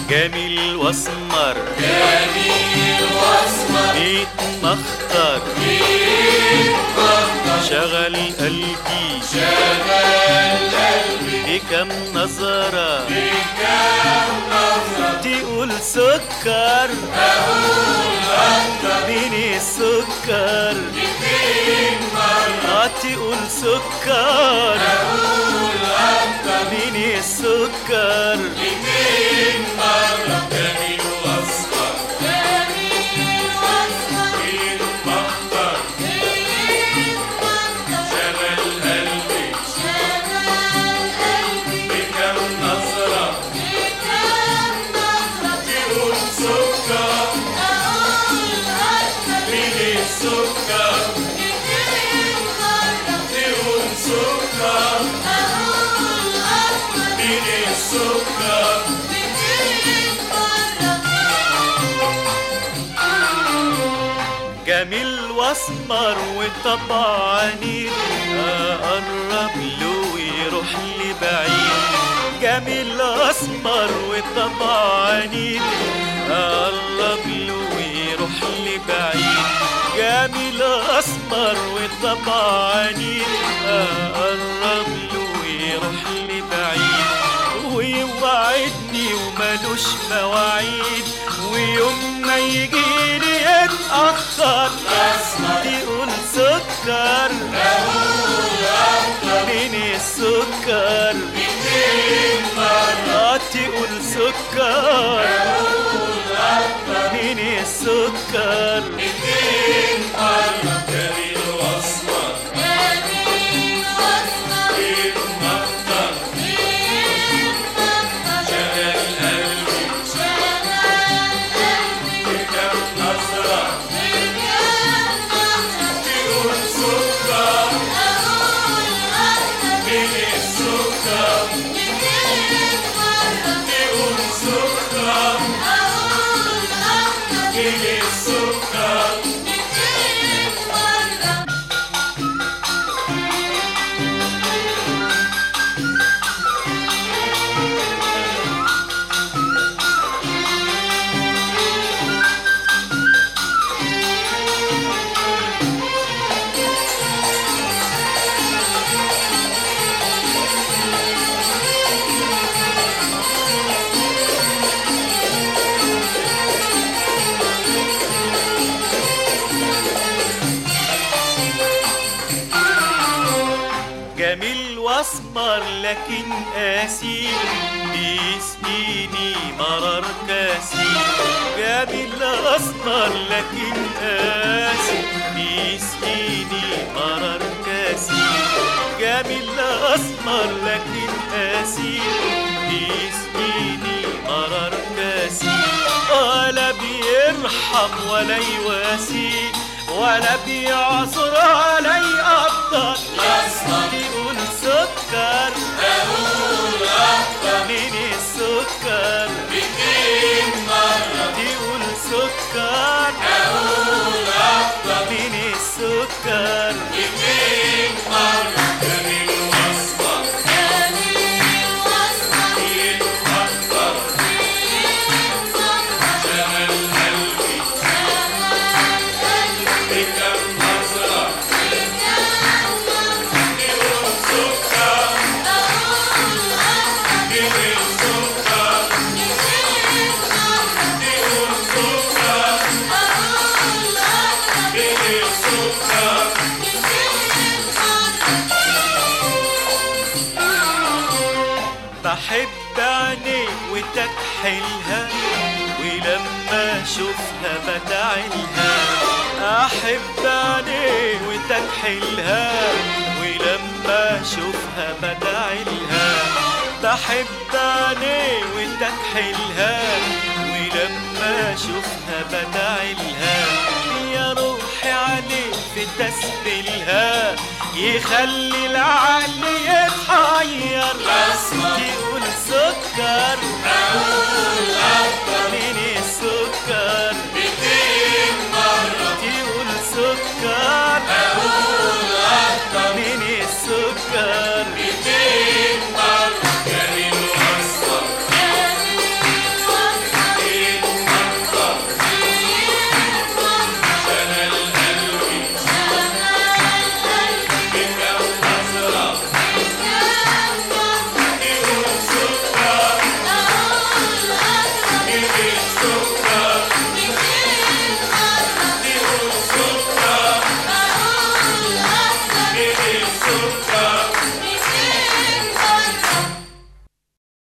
جميل واسمر جميل واسمر يتمخطر شغل قلبي شغال قلبي بكم نظرة بكام نظرة تقول سكر أقول أكتر مين السكر ميتين مرة آه تقول سكر أقول أكتر مين السكر ميتين مرة جميل واسمر جميل واسمر يتمخطر شغال قلبي شغال قلبي بكام نظرة بكام نظرة تقول سكر أقول أكتر مين السكر ميتين مرة تقول سكر أقول أكتر مين السكر ميتين مرة جميل واسمر وطبعاني اقرب له ويروح لي بعيد جميل اسمر وطبعاني اقرب له ويروح لي بعيد جميل اسمر وطبعاني اقرب له ويروح لي بعيد ويوعدني وملوش مواعيد ويوم ما يجيلي يتأخر أسمر تقول سكر أقول أكتر مين السكر ميتين مرة آه تقول سكر أقول أكتر مين السكر ميتين مرة جميل واسمر جميل واسمر يتمخطر يتمخطر شغال قلبي شغال قلبي بكام نظرة بكام نظرة تقول سكر أقول أكتر مين السكر ميتين مرة تقول سكر أقول أكتر مين السكر ميتين مرة جميل واسمر لكن قاسي بيسقيني مرار كاسي جميل اسمر لكن قاسي بيسقيني مرار كاسي جميل اسمر لكن قاسي بيسقيني مرار كاسي ولا بيرحم ولا يواسي ولا بيعصر علي أبطال أسمر يقول سكر أقول أكتر مين السكر ميتين مرة يقول سكر أقول أكتر مين السكر ميتين مرة جميل واسمر جميل واسمر يتمخطر يتمخطر شغال قلبي شغال قلبي بكام نظرة بكام نظرة تقول سكر أقول أكتر مين السكر ميتين مرة تقول سكر أقول أكتر مين السكر ميتين مرة بحب عينيك وتكحلها ولما اشوفها بتعلها احب عينيك وتكحلها ولما اشوفها بدعلها بحب عينيك وتكحلها ولما اشوفها بدعلها يا روحي عليك في تسبيلها يخلي العقل